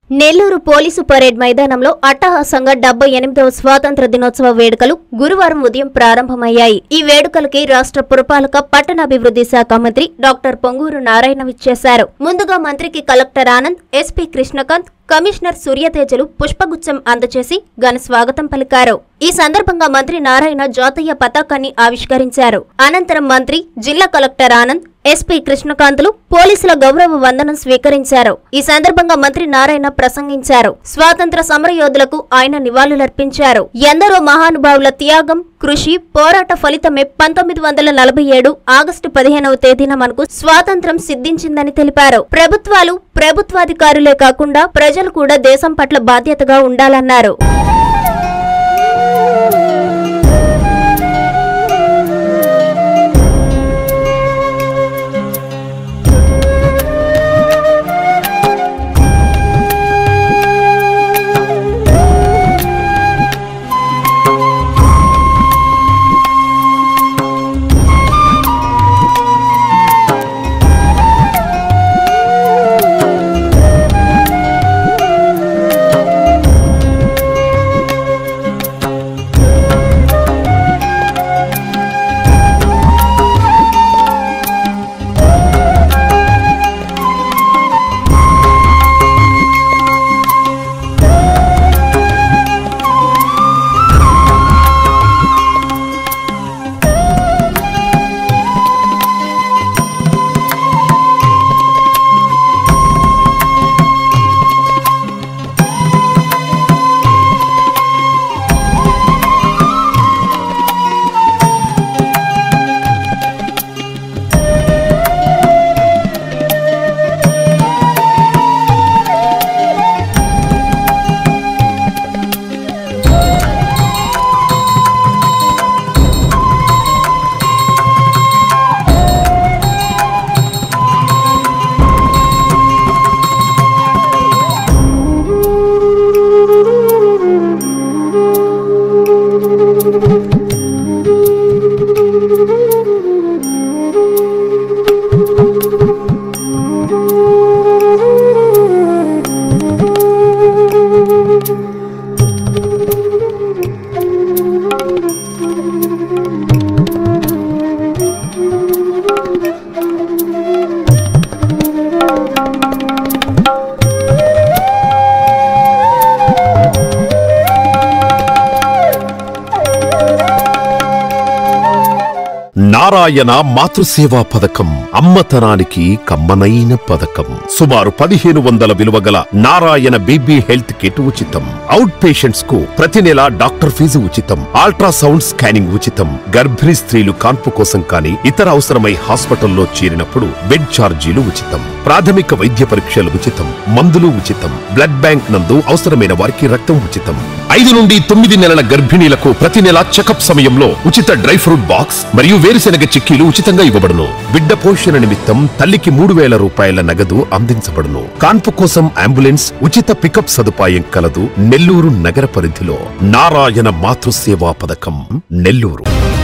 Nellore police parade మైదానంలో అట్టహాసంగా డెబ్బై ఎనిమిదవ స్వాతంత్ర దినోత్సవ వేడుకలు గురువారం ఉదయం ప్రారంభమయ్యాయి ఈ వేడుకలకి రాష్ట్ర పురపాలక పట్టణాభివృద్ధి శాఖ మంత్రి డాక్టర్ పొంగూరు నారాయణ విచ్చేశారు ముందుగా మంత్రికి collector Anand SP Krishnakanth commissioner సూర్యతేజలు పుష్పగుచ్చం అందచేసి ఘన స్వాగతం పలికారు ఈ సందర్భంగా మంత్రి నారాయణ జాతీయ పతాకాన్ని ఆవిష్కరించారు అనంతరం మంత్రి జిల్లా కలెక్టర్ ఆనంద్ ఎస్పీ కృష్ణకాంతులు పోలీసుల గౌరవ వందనం స్వీకరించారు ఈ సందర్భంగా మంత్రి నారాయణ ప్రసంగించారు స్వాతంత్ర సమరయోధులకు ఆయన నివాళులర్పించారు ఎందరో మహానుభావుల త్యాగం కృషి పోరాట ఫలితమే పంతొమ్మిది వందల నలభై ఏడు ఆగస్టు పదిహేనవ తేదీన మనకు స్వాతంత్రం సిద్ధించిందని తెలిపారు ప్రభుత్వాలు ప్రభుత్వాధికారులే కాకుండా ప్రజలు కూడా దేశం పట్ల బాధ్యతగా ఉండాలన్నారు నారాయణ మాతృసేవా పథకం అమ్మతనానికి కమ్మనైన పథకం సుమారు పదిహేను వందల విలువ గల నారాయణ బీబీ హెల్త్ కిట్ ఉచితం అవుట్ పేషెంట్స్ కు ప్రతి నెల డాక్టర్ ఫీజు ఉచితం అల్ట్రాసౌండ్ స్కానింగ్ ఉచితం గర్భిణీ స్త్రీలు కాన్పు కోసం కానీ ఇతర అవసరమై హాస్పిటల్లో చేరినప్పుడు బెడ్ ఛార్జీలు ఉచితం ప్రాథమిక వైద్య పరీక్షలు ఉచితం మందులు ఉచితం బ్లడ్ బ్యాంక్ నందు అవసరమైన వారికి రక్తం ఉచితం ఐదు నుండి తొమ్మిది నెలల గర్భిణీలకు ప్రతి నెల చెకప్ సమయంలో ఉచిత డ్రై ఫ్రూట్ బాక్స్ మరియు వేరుశెనగ చిక్కీలు ఉచితంగా ఇవ్వబడును బిడ్డ పోషణ నిమిత్తం తల్లికి మూడు వేల రూపాయల నగదు అందించబడును కాన్పు కోసం అంబులెన్స్ ఉచిత పికప్ సదుపాయం కలదు నెల్లూరు నగర పరిధిలో నారాయణ మాతృసేవా పథకం నెల్లూరు